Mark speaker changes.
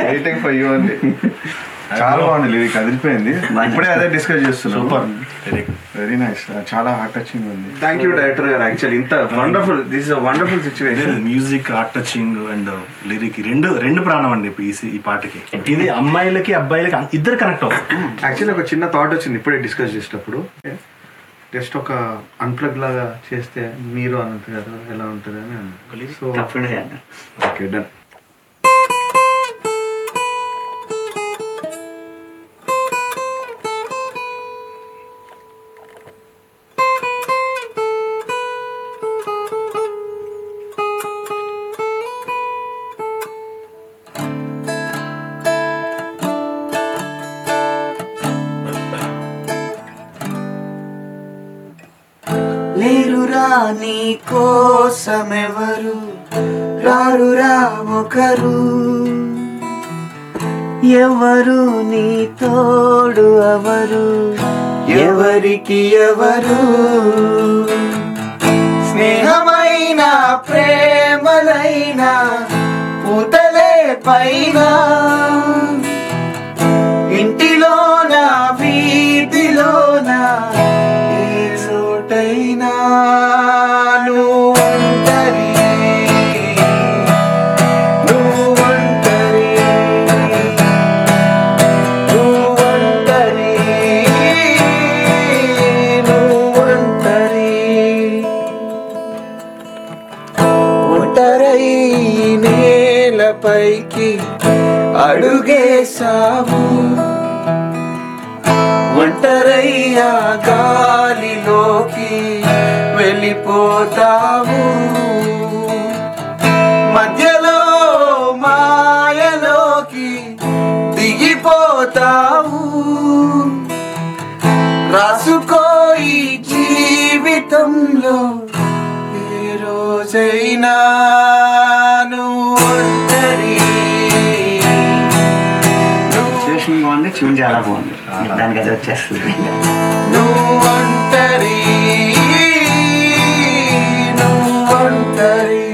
Speaker 1: waiting for you అండి చాలా బాగుంది లిరిక్ అదిరిపోయింది ఇప్పుడే అదే డిస్కస్ చేస్తున్నాం
Speaker 2: super very good
Speaker 1: very nice చాలా హార్ట్ టచింగ్ ఉంది
Speaker 3: thank you director garu actually ఇంత wonderful this is wonderful situation
Speaker 2: music heart touching and lyric రెండు రెండు ప్రాణం అండి ఈ ఈ పాటకి ఇది అమ్మాయిలకి అబ్బాయిలకి అం- ఇద్దరు కనెక్ట్ అవుతారు
Speaker 3: యాక్చువల్లీ ఒక చిన్న థాట్ వచ్చింది ఇప్పుడే డిస్కస్ చేసేటప్పుడు జస్ట్ ఒక అన్ప్లగ్ లాగా చేస్తే మీరు అనంత గారు ఎలా ఉంటుంది అని సో
Speaker 4: తప్పకుండా చేద్దాం
Speaker 3: ఓకే డన్
Speaker 5: లేరురా నీ కోసమెవరు రారురా ఒకరు ఎవరు నీ తోడు అవరు ఎవరికి ఎవరు స్నేహమైన ప్రేమలైన పూతలే పైన ఇంటిలోన వీధిలోన ఏ చోటైనా నువ్వు ఒంటరి నువ్వు ఒంటరి నువ్వు ఒంటరి నువ్వు ఒంటరి ఒంటరై నేలపైకి అడుగేశావు ఒంటరయ్యా గాలిలోకి వెళ్ళిపోతావు మధ్యలో మాయలోకి దిగిపోతావు రాసుకో ఈ జీవితంలో ఏ రోజైనా నువ్వు ఒంటరి నువ్వు
Speaker 4: సిచ్యువేషన్ బాగుంది ట్యూన్ చాలా బాగుంది దానికి అది వచ్చేస్తుంది
Speaker 5: నువ్వు ఒంటరి నువ్వు ఒంటరి